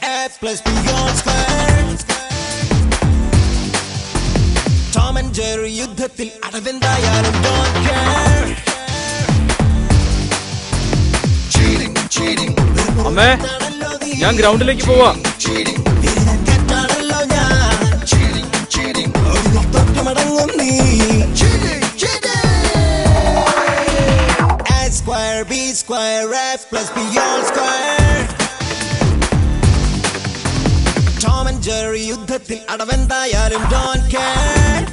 A plus B all square. Tom and Jerry യുദ്ധത്തിൽ അടവെന്തായാലും don't care. Cheating, cheating. അമ്മേ ഞാൻ ഗ്രൗണ്ടിലേക്ക് പോവാ Cheating. തെറ്റാണല്ലോ ഞാൻ. Cheating, cheating. ഒരു തൊട്ട് മടങ്ങും നീ. Cheating, cheating. A square, B square, F plus B all square. Tom and Jerry യുദ്ധത്തിൽ അടവെന്തായാലും don't care.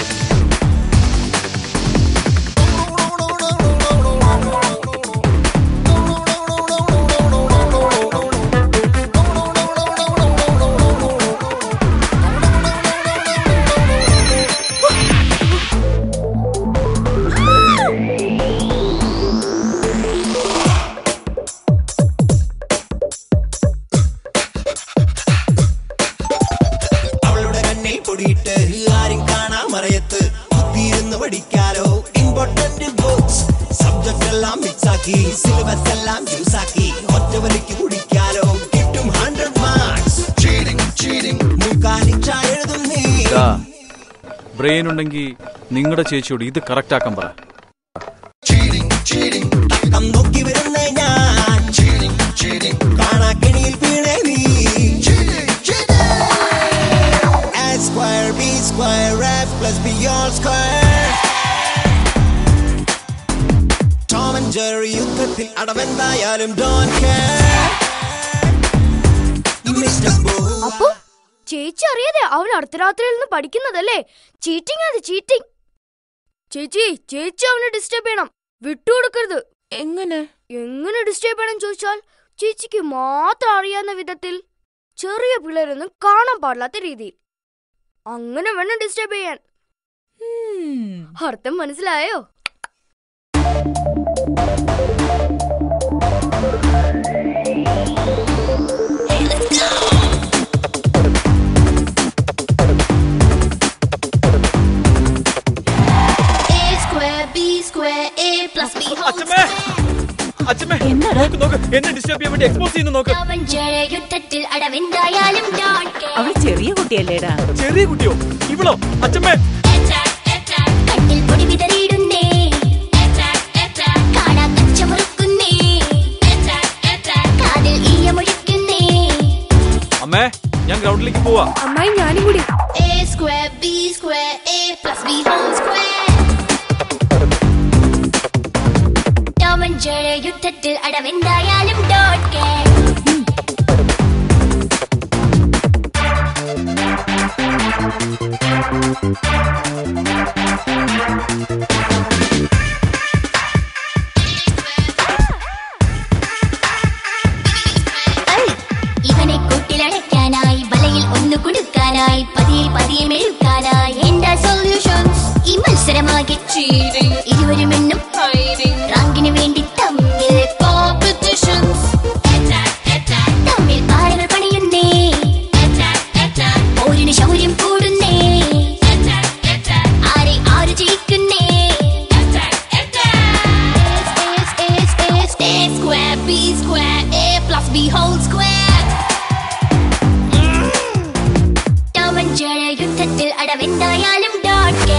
അവളുടെ കണ്ണിൽ പൊടിയിട്ട് ആരും കാണാൻ മറയത്ത് കുത്തിയിരുന്ന് പഠിക്കാലോ ഇമ്പോർട്ടന്റ് ബുക്സ് സബ്ജക്ട് എല്ലാം മിക്സ് ആക്കി സിലബസ് എല്ലാം ജ്യൂസ് ആക്കി ഒറ്റ വലിക്ക് കുടിക്കാലോ കിട്ടും ഹൺഡ്രഡ് മാർക്സ് ചീറ്റിംഗ് ചീറ്റിംഗ് മുക്കാലിച്ച എഴുതും നീ ബ്രെയിൻ ഉണ്ടെങ്കിൽ നിങ്ങളുടെ ചേച്ചിയോട് ഇത് കറക്റ്റ് ആക്കാൻ പറ ചീറ്റിംഗ് ചീറ്റിംഗ് തക്കം നോക്കി വരുന്നേ ഞാൻ ചീറ്റിംഗ് ചീറ്റിംഗ് കാണാക്കെണിയിൽ വീണേ നീ cheating cheating A square, B square, F plus B all square. Tom and Jerry യുദ്ധത്തിൽ അടവെന്തായാലും don't care. Mr. Boo. അപ്പൊ ചേച്ചി അറിയാതെ അവൻ അർദ്ധരാത്രിയിൽ നിന്ന് പഠിക്കുന്നതല്ലേ ചീറ്റിംഗ് അത് ചീറ്റിംഗ് ചേച്ചി ചേച്ചി അവനെ ഡിസ്റ്റർബ് ചെയ്യണം വിട്ടുകൊടുക്കരുത് എങ്ങനെ എങ്ങനെ ഡിസ്റ്റർബ് ചെയ്യണം ചോദിച്ചാൽ ചേച്ചിക്ക് മാത്രം അറിയാവുന്ന വിധത്തിൽ ചെറിയ പിള്ളേരൊന്നും കാണാൻ പാടില്ലാത്ത രീതിയിൽ അങ്ങനെ വേണം ഡിസ്റ്റർബ് ചെയ്യാൻ അർത്ഥം മനസ്സിലായോ A square, B square, A plus B whole അച്ഛമ്മേ അച്ഛമ്മേ നോക്ക് നോക്ക് എന്നെ ഡിസ്റ്റർബ് ചെയ്യാൻ വേണ്ടി എക്സ്പോസ് ചെയ്യുന്നു നോക്ക് അവൻ ജയ യുദ്ധത്തിൽ അടവെന്തായാലും don't care. അവൾ ചെറിയ കുട്ടിയല്ലേടാ ചെറിയ കുട്ടിയോ ഇവളോ അച്ഛമ്മേ കണ്ണിൽ പൊടി വിതറിയിടുന്നേ കാണാ കച്ചമുറുക്കുന്നേ കാതിൽ ഈയമൊഴിക്കുന്നേ അമ്മേ ഞാൻ ഗ്രൗണ്ടിലേക്ക് പോവാ അമ്മായി ഞാനും കൂടി A square, B square, A plus B whole square. Tom and Jerry യുദ്ധത്തിൽ അടവെന്തായാലും don't care. ഐ, ഇവനെ കൂട്ടിലടയ്ക്കാനായി വലയിൽ ഒന്ന് കൊടുക്കാനായി പതിയെ പതിയെ മെഴുക്കാനായി എന്താ സൊല്യൂഷൻസ് ഈ മത്സരമാകെ cheating. ഇരുവരും എന്നും റാങ്കിന് വേണ്ടി തമ്മിൽ competitions. തമ്മിൽ പാരകൾ പണിയുന്നേ ഓരിന് ശൗര്യം കൂടുന്നേ ആരെ ആര് ജയിക്കുന്നേ A square, B square, A plus B whole square. Tom and Jerry യുദ്ധത്തിൽ അടവെന്തായാലും dot